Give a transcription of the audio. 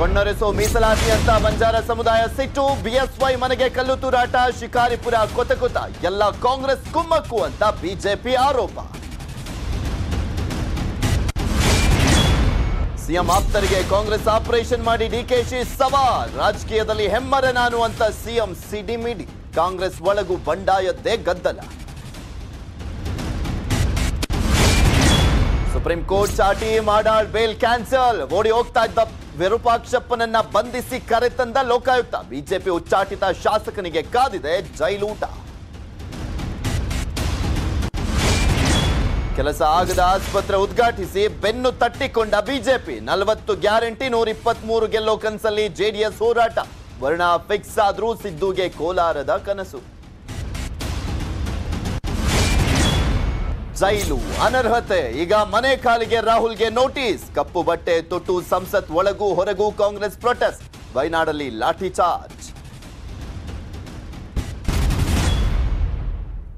ಕೊಂಡೊರೆಸೋ ಮೀಸಲಾತಿ ಅಂತ ಬಂಜಾರ ಸಮುದಾಯ ಸಿಟ್ಟು ಬಿಎಸ್ವೈ ಮನೆಗೆ ಕಲ್ಲು ತೂರಾಟ ಶಿಕಾರಿಪುರ ಕೊತಕುತ ಎಲ್ಲ ಕಾಂಗ್ರೆಸ್ ಕುಮ್ಮಕ್ಕು ಅಂತ ಬಿಜೆಪಿ ಆರೋಪ ಸಿಎಂ ಆಪ್ತರಿಗೆ ಕಾಂಗ್ರೆಸ್ ಆಪರೇಷನ್ ಮಾಡಿ ಡಿಕೆಶಿ ಸವಾಲ್ ರಾಜಕೀಯದಲ್ಲಿ ಹೆಮ್ಮರೆ ನಾನು ಅಂತ ಸಿಎಂ ಸಿಡಿಮಿಡಿ ಕಾಂಗ್ರೆಸ್ ಒಳಗೂ ಬಂಡಾಯದ್ದೇ ಗದ್ದಲ ಸುಪ್ರೀಂ ಕೋರ್ಟ್ ಚಾಟಿ ಮಾಡಾಳ್ ಬೇಲ್ ಕ್ಯಾನ್ಸಲ್ ಓಡಿ ಹೋಗ್ತಾ ಇದ್ದ ವಿರೂಪಾಕ್ಷಪ್ಪನನ್ನ ಬಂಧಿಸಿ ಕರೆತಂದ ಲೋಕಾಯುಕ್ತ ಬಿಜೆಪಿ ಉಚ್ಚಾಟಿತ ಶಾಸಕನಿಗೆ ಕಾದಿದೆ ಜೈಲೂಟ ಕೆಲಸ ಆಗದ ಆಸ್ಪತ್ರೆ ಉದ್ಘಾಟಿಸಿ ಬೆನ್ನು ತಟ್ಟಿಕೊಂಡ ಬಿಜೆಪಿ ನಲವತ್ತು ಗ್ಯಾರಂಟಿ ನೂರ ಇಪ್ಪತ್ಮೂರು ಗೆಲ್ಲೋ ಕನಸಲ್ಲಿ ಜೆಡಿಎಸ್ ಹೋರಾಟ ವರ್ಣ ಫಿಕ್ಸ್ ಆದ್ರೂ ಸಿದ್ದುಗೆ ಕೋಲಾರದ ಕನಸು ಜೈಲು ಅನರ್ಹತೆ ಈಗ ಮನೆ ಖಾಲಿಗೆ ರಾಹುಲ್ಗೆ ನೋಟಿಸ್ ಕಪ್ಪು ಬಟ್ಟೆ ತೊಟ್ಟು ಸಂಸತ್ ಒಳಗೂ ಹೊರಗೂ ಕಾಂಗ್ರೆಸ್ ಪ್ರೊಟೆಸ್ಟ್ ವಯನಾಡಲ್ಲಿ ಲಾಠಿ ಚಾರ್ಜ್